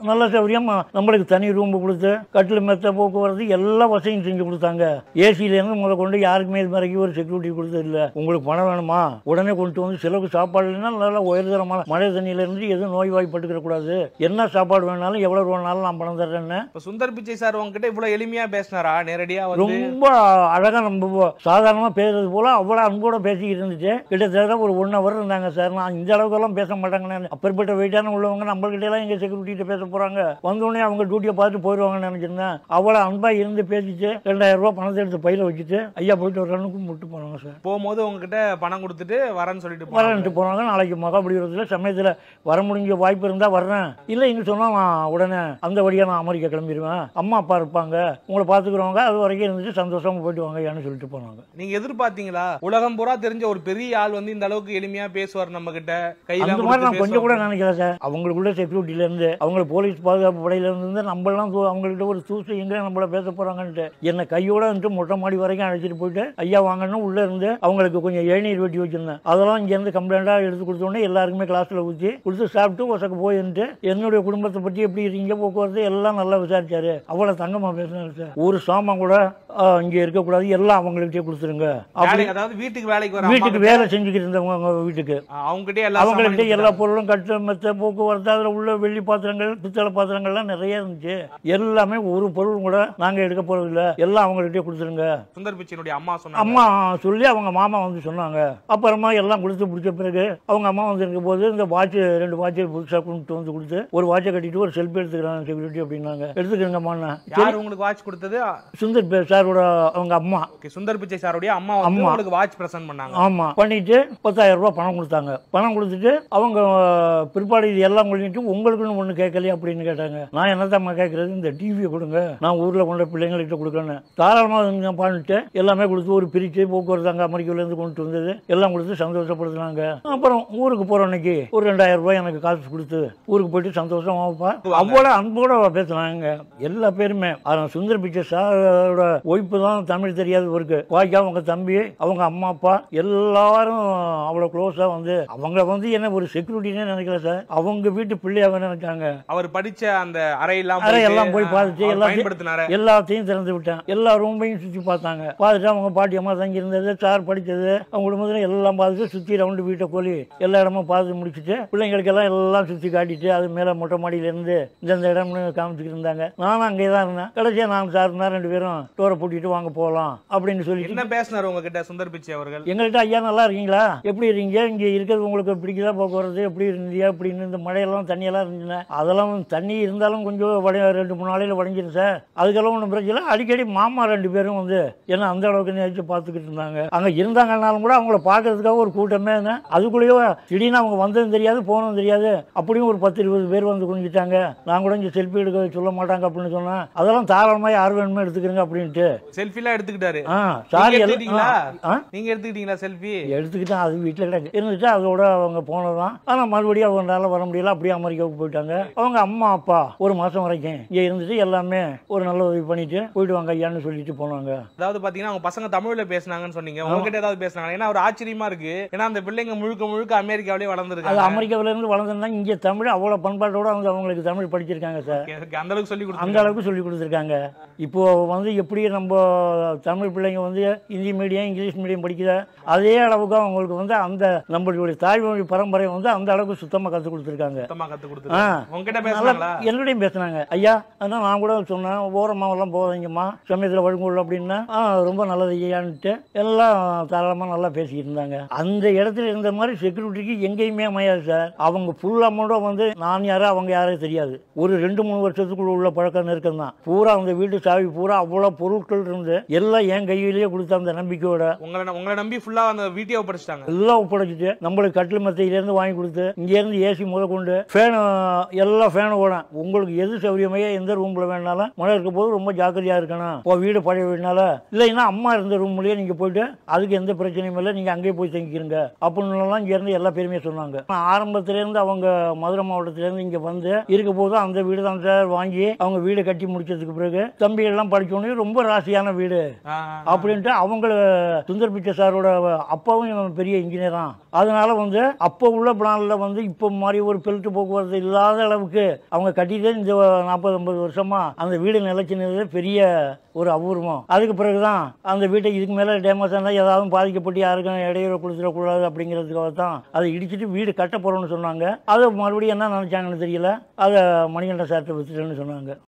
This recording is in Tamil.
நல்ல சௌகரியம் நம்மளுக்கு தனி ரூம் கொடுத்து கட்டில் மெத்த போக்குவரத்து எல்லா வசதியும் செஞ்சு கொடுத்தாங்க ஏசிலேருந்து முதல் கொண்டு யாருக்குமே இது வரைக்கும் ஒரு செக்யூரிட்டி கொடுத்தது இல்லை உங்களுக்கு பணம் வேணுமா உடனே கொண்டு வந்து செலவுக்கு சாப்பாடு இல்லைன்னா நல்லா உயர்தரமான மழை தண்ணியிலேருந்து எதுவும் நோய் வாய்ப்பட்டுக்கிற கூடாது என்ன சாப்பாடு வேணாலும் எவ்வளோ வேணாலும் நான் பணம் தர்றேன்னு இப்ப சுந்தர் பிச்சை சார் உங்ககிட்ட இவ்வளவு எளிமையா பேசினாரா நேரடியா வந்து ரொம்ப அழகா நம்ம சாதாரணமா பேசுறது போல அவ்வளவு அன்போட பேசிக்கிட்டு இருந்துச்சு கிட்டத்தட்ட ஒரு ஒன் ஹவர் இருந்தாங்க சார் நான் இந்த அளவுக்கெல்லாம் பேச மாட்டாங்கன்னு அப்பேற்பட்ட வெயிட்டான உள்ளவங்க நம்மள்கிட்ட எல்லாம் எங்க செக்யூரிட்டி பேச போறாங்க வந்தோடனே அவங்க டியூட்டியை பார்த்து போயிடுவாங்கன்னு நினைச்சிருந்தேன் அவ்வளவு அன்பா இருந்து பேசிட்டு ரெண்டாயிரம் ரூபாய் பணத்தை எடுத்து பையில வச்சுட்டு ஐயா போயிட்டு வரணுக்கு முட்டு போனாங்க சார் போகும்போது உங்ககிட்ட பணம் கொடுத்துட்டு வரேன்னு சொல்லிட்டு போனாங்க. வரேன்ட்டு போனாங்க நாளைக்கு மகாபலிபுரத்தில் சமயத்தில் வர முடிஞ்ச வாய்ப்பு இருந்தால் வர்றேன் இல்லை இங்கே சொன்னால் நான் உடனே அந்த வழியாக நான் அமெரிக்கா கிளம்பிடுவேன் அம்மா அப்பா இருப்பாங்க உங்களை பார்த்துக்குறவங்க அது வரைக்கும் இருந்துட்டு சந்தோஷமா போயிட்டு வாங்க ஏன்னு சொல்லிட்டு போனாங்க நீங்க எதிர்பார்த்தீங்களா உலகம் பூரா தெரிஞ்ச ஒரு பெரிய ஆள் வந்து இந்த அளவுக்கு எளிமையா பேசுவார் நம்ம கிட்ட கையில அந்த மாதிரி நான் கொஞ்சம் கூட நினைக்கல சார் அவங்களுக்குள்ள செக்யூரிட்டில இருந்து அவங்க போலீஸ் பாதுகாப்பு படையில இருந்து நம்மளாம் தூ- அவங்கள்ட்ட ஒரு தூசு எங்க நம்மள பேச போறாங்கன்ட்டு என்னை கையோட வந்துட்டு மொட்டை மாடி வரைக்கும் அழைச்சிட்டு போயிட்டு ஐயா வாங்கன்னு உள்ள இருந்து அவங்களுக்கு கொஞ்சம் இளநீர் வெட்டி வச்சிருந்தேன் அதெல்லாம் இங்க இருந்து கம்ப்ளைண்டா எடுத்து கொடுத்த உடனே எல்லாருக்குமே கிளாஸ்ல ஊற்றி கொடுத்து சாப்பிட்டு ஒசக்க போயிட்டு என்னுடைய குடும்பத்தை பத்தி எப்படி இருக்கீங்க போக்குவரத்து எல்லாம் நல்லா விசாரிச்சாரு அவ்வளவு தங்கமா பேசினாரு சார் ஒரு சாமான் கூட ஆ, இங்க இருக்கக்கூடாது எல்லாம் அவங்கள்ட்டே கொடுத்துருங்க அப்படி வேலை- அதாவது வீட்டுக்கு வேலைக்கு வர வீட்டுக்கு வேலை செஞ்சுக்கிட்டு இருந்தவங்க அவங்க வீட்டுக்கு அவங்க கிட்டே எல்லா அவங்கள்ட்ட சாமானையும் எல்லா பொருளும் கட்டு மெத்த போக்குவரத்து அதில் உள்ள வெள்ளி பாத்திரங்கள் பித்தளை பாத்திரங்கள்லாம் நிறைய இருந்துச்சு எல்லாமே ஒரு பொருள் கூட நாங்கள் எடுக்க போறது இல்ல எல்லாம் அவங்கள்ட்டே கொடுத்துருங்க சுந்தர் பிச்சையினுடைய அம்மா சொன்னாங்க அம்மா சொல்லி அவங்க மாமா வந்து சொன்னாங்க அப்புறமா எல்லாம் கொடுத்து பிடிச்ச பிறகு அவங்க அம்மா வந்து இருக்கும் போது இந்த வாட்ச் ரெண்டு வாட்ச் புதுசாக கொண்டு வந்து கொடுத்து ஒரு வாட்சை கட்டிட்டு ஒரு செல்ஃபி எடுத்துக்கிறாங்க செக்யூரிட்டி அப்படின்னாங்க எடுத்துக்கிறங்கம்மா யார் உங்களுக்கு வாட்ச் கொடுத்தது சுந்தர் பே- சாரோட அவங்க அம்மா Okay, சுந்தர் பிச்சை சாருடைய அம்மா வந்து அம்மா. உங்களுக்கு வாட்ச் பிரசன்ட் பண்ணாங்க ஆமா பண்ணிட்டு பத்தாயிரம் ரூபாய் பணம் கொடுத்தாங்க பணம் கொடுத்துட்டு அவங்க அஹ், பிற்பாடு இது எல்லாம் பண்ணிட்டு உங்களுக்குன்னு ஒண்ணு கேட்கலையா அப்படின்னு கேட்டாங்க நான் என்னத்தாம்மா கேட்கறது இந்த டிவியை கொடுங்க நான் ஊர்ல கொண்ட பிள்ளைங்கள்கிட்ட கொடுக்கணும் தாராளமா இதுங்க பண்ணிட்டு எல்லாமே கொடுத்து ஒரு பிரிச்சு போக்குவரத்து அங்க அமெரிக்கால இருந்து கொண்டு வந்தது எல்லாம் கொடுத்து சந்தோஷப்படுத்தினாங்க அப்புறம் ஊருக்கு போற அன்னைக்கு ஒரு ரெண்டாயிரம் ரூபாய் எனக்கு காசு கொடுத்து ஊருக்கு போயிட்டு சந்தோஷமா வைப்பா அவ்வளோ அன்போட பேசுனாங்க எல்லா பேருமே ஆனால் சுந்தர் பிச்சை சாரோட ஒய்ப்பு தான் தமிழ் தெரியாது இருக்கு வாய்க்கா அவங்க தம்பி அவங்க அம்மா அப்பா எல்லாரும் அவ்வளோ க்ளோஸாக வந்து அவங்க வந்து என்ன ஒரு செக்யூரிட்டினே நினைக்கல சார் அவங்க வீட்டு பிள்ளையாக நினைச்சாங்க அவர் படிச்ச அந்த அறையெல்லாம் அறை போயிட்டு, எல்லாம் போய் பார்த்துட்டு அவர் எல்லாத்தையும் பயன்படுத்தினாரு எல்லாத்தையும் திறந்து விட்டேன் எல்லா ரூமையும் சுற்றி பார்த்தாங்க பார்த்துட்டு அவங்க பாட்டி அம்மா தங்கி இருந்தது சார் படித்தது அவங்க குடும்பத்தில் எல்லாம் பார்த்துட்டு சுற்றி ரவுண்டு வீட்டை கோலி எல்லா இடமும் பார்த்து முடிச்சுட்டு பிள்ளைங்களுக்கெல்லாம் எல்லாம் சுற்றி காட்டிட்டு அது மேலே மொட்டை மாடியிலேருந்து இந்தந்த இடம்னு காமிச்சிக்கிட்டு இருந்தாங்க நானும் அங்கே தான் இருந்தேன் கடைசியாக நான் சார் இருந்தால் ரெண்டு பேரும் டோரை பூட்டிட்டு வாங்க போகலாம் அப்படின்னு சொல்லிட்டு என்ன பேசினாரு உங்ககிட்ட சுந்தர் பிச்சை அவர்கள் எங்கள்கிட்ட ஐயா நல்லா இருக்கீங்களா எப்படி இருக்கீங்க இங்கே இருக்கிறது உங்களுக்கு பிடிக்குதா போக்குவரத்து எப்படி இருந்தீங்க அப்படின்னு இந்த மழையெல்லாம் தண்ணியெல்லாம் இருந்துச்சுன்னா அதெல்லாம் தண்ணி இருந்தாலும் கொஞ்சம் வடி ரெண்டு மூணு நாளையில் வடிஞ்சிரும் சார் அதுக்கெல்லாம் ஒன்றும் பிரச்சனை இல்லை அடிக்கடி மாமா ரெண்டு பேரும் வந்து ஏன்னா அந்த அளவுக்கு நேச்சு பார்த்துக்கிட்டு இருந்தாங்க அங்கே இருந்தாங்கன்னாலும் கூட அவங்கள பார்க்கறதுக்காக ஒரு கூட்டமே இருந்தேன் அதுக்குள்ளேயோ திடீர்னு அவங்க வந்ததும் தெரியாது போனதும் தெரியாது அப்படியும் ஒரு பத்து இருபது பேர் வந்து குனிஞ்சிட்டாங்க நான் கூட இங்கே செல்ஃபி எடுக்க சொல்ல மாட்டாங்க அப்படின்னு சொன்னேன் அதெல்லாம் தாராளமாக யார் வேணுமோ எடுத்துக்கிறேங்க அப்படின்ட்டு செல்ஃபி எல்லாம் எடுத்துக்கிட்டாரு ஆ சாரி நீங்க எல்லாம் எடுத்துக்கிட்டீங்களா ஆ நீங்க எடுத்துக்கிட்டீங்களா செல்ஃபி எடுத்துக்கிட்டேன் அது வீட்டில் கிடக்கு இருந்துச்சு அதோட அவங்க போனதுதான் ஆனால் மறுபடியும் அவங்களால வர முடியல அப்படியே அமெரிக்காவுக்கு போயிட்டாங்க அவங்க அம்மா அப்பா ஒரு மாதம் வரைக்கும் இங்கே இருந்துட்டு எல்லாமே ஒரு நல்ல உதவி பண்ணிட்டு போயிட்டு வாங்க ஐயான்னு சொல்லிட்டு போனாங்க அதாவது பாத்தீங்கன்னா அவங்க பசங்க தமிழ்ல பேசுனாங்கன்னு சொன்னீங்க உங்ககிட்ட ஏதாவது பேசுனாங்க ஏன்னா ஒரு ஆச்சரியமா இருக்கு ஏன்னா அந்த பிள்ளைங்க முழுக்க முழுக்க அமெரிக்காவிலே அது வளர்ந்துருக்காங்க அமெரிக்காவில இருந்து வளர்ந்துருந்தா இங்கே தமிழ் அவ்வளோ பண்பாட்டோட வந்து அவங்களுக்கு தமிழ் படிச்சிருக்காங்க சார் எனக்கு அந்த அளவுக்கு சொல்லி அந்த கொடுத்தாங்க அளவுக்கு சொல்லி கொடுத்துருக்காங்க இப்போ வந்து எப்படி நம்ம தமிழ் பிள்ளைங்க வந்து ஹிந்தி மீடியம் இங்கிலீஷ் மீடியம் படிக்கிற அதே அளவுக்கு அவங்களுக்கு வந்து அந்த நம்மளுடைய தாய்மொழி பரம்பரை வந்து அந்த அளவுக்கு சுத்தமாக கற்றுக் கொடுத்துருக்காங்க சுத்தமா கத்து ஆ. கொடுத்துருக்காங்க உங்ககிட்ட நல்லா பேசுனாங்களா என்னுடையும் பேசுனாங்க ஐயா அதான் நான் கூட சொன்னேன் ஓரமாவெல்லாம் போகாதீங்கம்மா சமயத்தில் வழுங்குள்ள அப்படின்னா ஆ ரொம்ப நல்லது ஐயான்ட்டு எல்லாம் தாராளமாக நல்லா பேசிக்கிட்டு இருந்தாங்க அந்த இடத்துல இருந்த மாதிரி செக்யூரிட்டிக்கு எங்கேயுமே அமையாது சார் அவங்க ஃபுல் அமௌண்ட்டும் வந்து நான் யாரோ அவங்க யாரோ தெரியாது ஒரு ரெண்டு மூணு வருஷத்துக்குள்ள உள்ள பழக்கம் நெருக்கம் தான் பூரா அந்த வீட்டு சாவி பூரா அவ்வளோ பொருட்கள் இருந்து எல்லாம் என் கையிலேயே கொடுத்த அந்த நம்பிக்கையோட உங்களை உங்களை நம்பி ஃபுல்லா அந்த வீடியோ படிச்சிட்டாங்க எல்லாம் ஒப்படைச்சிட்டு நம்மளுக்கு கட்டில் மெத்தையிலேருந்து வாங்கி கொடுத்து இங்கேருந்து ஏசி முத கொண்டு ஃபேனு எல்லா ஃபேனும் ஓடும் உங்களுக்கு எது சௌரியமையோ எந்த ரூமில் வேணாலும் மழை இருக்க போது ரொம்ப ஜாக்கிரதையாக இருக்கணும் இப்போ வீடு பழைய வீடுனால இல்லைன்னா அம்மா இருந்த ரூம்லேயே நீங்கள் போயிட்டு அதுக்கு எந்த பிரச்சனையும் இல்லை நீங்கள் அங்கேயே போய் தங்கிக்கிறங்க அப்படின்னுலாம் இங்கேருந்து எல்லா பேருமே சொன்னாங்க ஆரம்பத்துலேருந்து அவங்க மதுரை மாவட்டத்திலேருந்து இங்கே வந்து இருக்க போது அந்த வீடு தான் சார் வாங்கி அவங்க வீடு கட்டி முடிச்சதுக்கு பிறகு தம்பி எல்லாம் படிச்சோடனே ரொம்ப ராசியான வீடு ஆ, அப்படின்ட்டு அவங்கள சுந்தர் பிச்சை சாரோட அப்பாவும் இவன் பெரிய இன்ஜினியர் தான் அதனால வந்து அப்போ உள்ள பிளான்ல வந்து இப்போ மாதிரி ஒரு பெல்ட் போக்குவரத்து இல்லாத அளவுக்கு அவங்க கட்டிட்டு இந்த நாற்பது ஐம்பது வருஷமா அந்த வீடு நிலைச்சினது பெரிய ஒரு அபூர்வம் அதுக்கு பிறகுதான் அந்த வீட்டை இதுக்கு மேலே டேமேஜ் ஆனால் ஏதாவது பாதிக்கப்பட்டு யாருக்கும் இடையூறு கொடுத்துடக்கூடாது அப்படிங்கிறதுக்காக தான் அதை இடிச்சிட்டு வீடு கட்ட போகிறோம்னு சொன்னாங்க அதை மறுபடியும் என்ன நினச்சாங்கன்னு தெரியல அதை மணிகண்டன் சார்ட்ட வித்துட்டேன்னு சொன்னாங்க